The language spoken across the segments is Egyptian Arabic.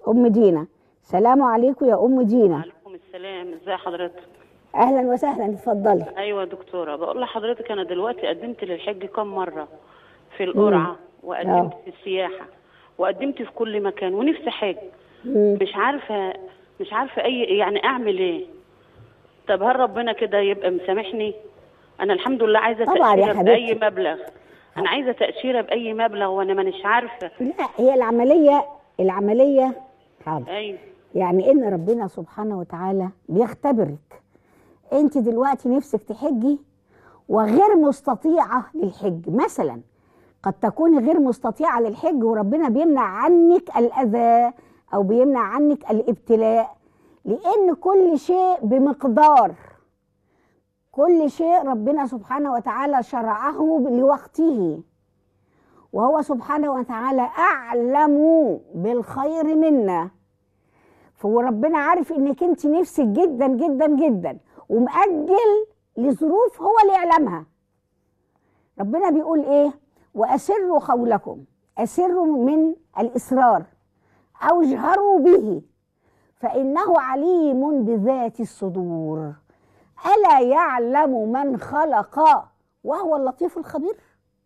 ام دينا سلام عليكم يا ام دينا وعليكم السلام ازي حضرتك اهلا وسهلا اتفضلي ايوه يا دكتوره بقول لحضرتك انا دلوقتي قدمت للحج كم مره في القرعه وقدمت آه. في السياحه وقدمت في كل مكان ونفسي حج مم. مش عارفه مش عارفه اي يعني اعمل ايه طب هل ربنا كده يبقى مسامحني انا الحمد لله عايزه طبعاً يا تاشيره باي حبيبتي. مبلغ انا عايزه تاشيره باي مبلغ وانا مانيش عارفه لا هي العمليه العمليه حاضر ايوه يعني ان ربنا سبحانه وتعالى بيختبرك انت دلوقتي نفسك تحجي وغير مستطيعه للحج مثلا قد تكوني غير مستطيعه للحج وربنا بيمنع عنك الاذى او بيمنع عنك الابتلاء لان كل شيء بمقدار كل شيء ربنا سبحانه وتعالى شرعه لوقته وهو سبحانه وتعالى اعلم بالخير منا فهو ربنا عارف انك انت نفسك جدا جدا جدا ومأجل لظروف هو اللي يعلمها ربنا بيقول ايه واسروا قولكم اسروا من الاصرار او اجهروا به فانه عليم بذات الصدور الا يعلم من خلق وهو اللطيف الخبير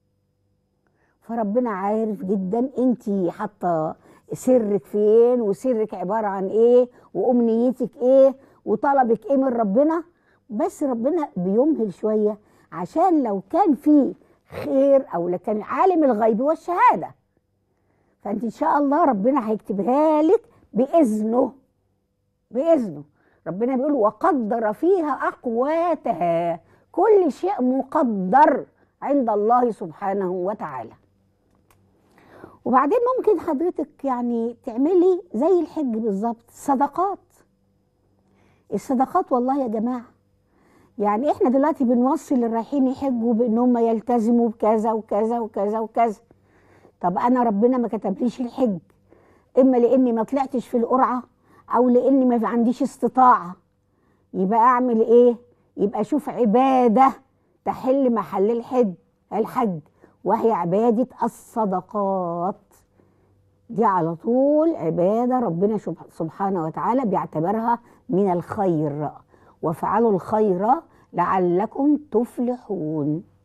فربنا عارف جدا انت حاطه سرك فين وسرك عباره عن ايه وامنيتك ايه وطلبك ايه من ربنا بس ربنا بيمهل شويه عشان لو كان في خير او لو كان عالم الغيب والشهاده فانت ان شاء الله ربنا هيكتبها لك باذنه باذنه ربنا بيقول وقدر فيها اقواتها كل شيء مقدر عند الله سبحانه وتعالى وبعدين ممكن حضرتك يعني تعملي زي الحج بالظبط صدقات الصدقات والله يا جماعه يعني احنا دلوقتي بنوصي اللي رايحين يحجوا بان هم يلتزموا بكذا وكذا وكذا وكذا طب انا ربنا ما كتبليش الحج اما لاني ما طلعتش في القرعه او لاني ما عنديش استطاعه يبقى اعمل ايه يبقى اشوف عباده تحل محل الحج الحج وهي عباده الصدقات دي على طول عباده ربنا شب- سبحانه وتعالى بيعتبرها من الخير وافعلوا الخير لعلكم تفلحون